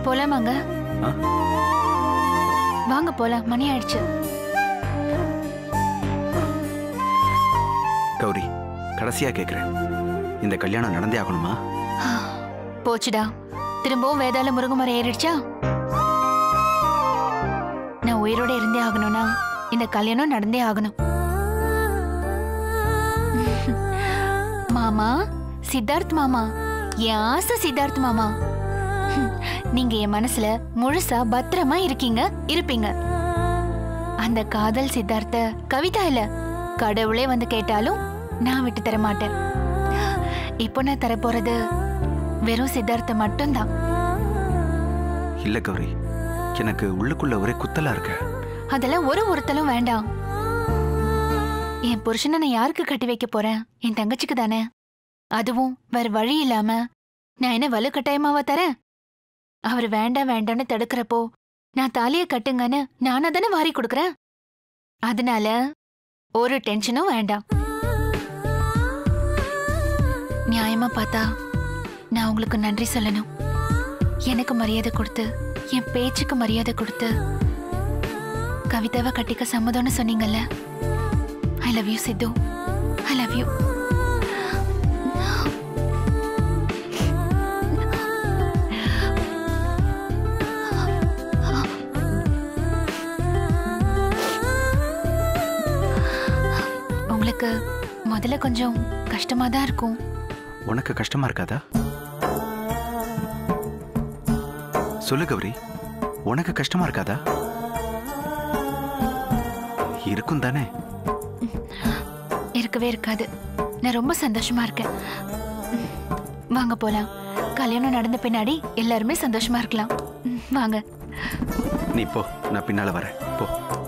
போலாமாங்க ஆ? வாங்க போலாம் மணி ஆயிடுச்சு கௌரி கடைசியா கேக்குறேன் இந்த கல்யாணம் நடந்தே ஆகணுமா போச்சுடா திரும்பவும் வேதாள முருங்கமரம் ஏறிடுச்சா நான் உயிரோட இருந்தே ஆகணும்னா இந்த கல்யாணம் நடந்தே ஆகணும் மாமா சித்தார்த் மாமா என் ஆசை சித்தார்த் மாமா நீங்க என் மனசுல முழுசா பத்திரமா இருக்கீங்க இருப்பீங்க அந்த காதல் சித்தார்த்த கவிதா இல்ல கடவுளே வந்து கேட்டாலும் நான் விட்டு தர மாட்டேன் இப்போ நான் தரப்போறது வெறும் சித்தார்த்த மட்டும்தான் இல்ல கௌரி எனக்கு உள்ளுக்குள்ள ஒரே குத்தலா இருக்க அதெல்லாம் ஒரு ஒருத்தலும் வேண்டாம் என் புருஷனை நான் யாருக்கு கட்டி வைக்க போறேன் என் தங்கச்சிக்கு தானே அதுவும் வேற வழி இல்லாம நான் என்ன வலுக்கட்டாயமாவா தரேன் அவர் வேண்டாம் வேண்டாம்னு தடுக்கிறப்போ நான் தாலிய கட்டுங்கன்னு நானா தானே வாரி கொடுக்கறேன் அதனால ஒரு டென்ஷனும் வேண்டாம் நியாயமா பார்த்தா நான் உங்களுக்கு நன்றி சொல்லணும் எனக்கு மரியாதை கொடுத்து என் பேச்சுக்கு மரியாதை கொடுத்து கவிதாவை கட்டிக்க சம்மதம்னு சொன்னீங்கல்ல I love you Sidhu I love you உங்களுக்கு முதல்ல கொஞ்சம் கஷ்டமா தான் இருக்கும் உனக்கு கஷ்டமா இருக்காதா சொல்லு கௌரி உனக்கு கஷ்டமா இருக்காதா இருக்கும் தானே இருக்கவே இருக்காது நான் ரொம்ப சந்தோஷமா இருக்கேன் ம், வாங்க போலாம் கல்யாணம் நடந்த பின்னாடி எல்லாருமே சந்தோஷமா இருக்கலாம் ம், வாங்க நீ போ நான் பின்னால வரேன் போ